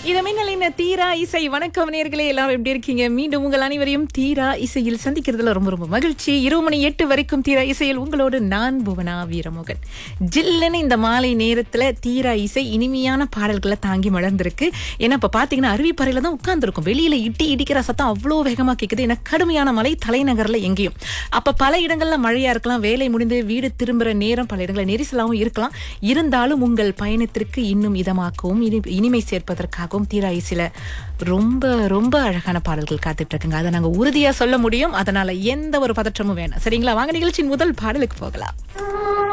இது மின்னலின தீரா இசை வணக்கம் நேர்களே எல்லாரும் எப்படி இருக்கீங்க மீண்டும் உங்கள் அனைவரையும் தீரா இசையில் சந்திக்கிறதுல ரொம்ப ரொம்ப மகிழ்ச்சி இரவு மணி எட்டு வரைக்கும் தீரா இசையில் உங்களோடு நான் புவனா வீரமோகன் ஜில்லுன்னு இந்த மாலை நேரத்துல தீரா இசை இனிமையான பாடல்களை தாங்கி மலர்ந்திருக்கு ஏன்னா இப்ப பாத்தீங்கன்னா அருவிப்பறையில தான் உட்கார்ந்துருக்கும் வெளியில இட்டி இடிக்கிற சத்தம் அவ்வளோ வேகமா கேக்குது ஏன்னா கடுமையான மழை தலைநகர்ல எங்கேயும் அப்ப பல இடங்கள்ல மழையா இருக்கலாம் வேலை முடிந்து வீடு திரும்புற நேரம் பல இடங்களில் நெரிசலாகவும் இருக்கலாம் இருந்தாலும் உங்கள் பயணத்திற்கு இன்னும் இதமாக்கவும் இனி- இனிமை சேர்ப்பதற்காகவும் தீரா இசையில ரொம்ப ரொம்ப அழகான பாடல்கள் காத்துட்டு இருக்குங்க அதை நாங்க உறுதியா சொல்ல முடியும் அதனால எந்த ஒரு பதற்றமும் வேணாம் சரிங்களா வாங்க நிகழ்ச்சியின் முதல் பாடலுக்கு போகலாம்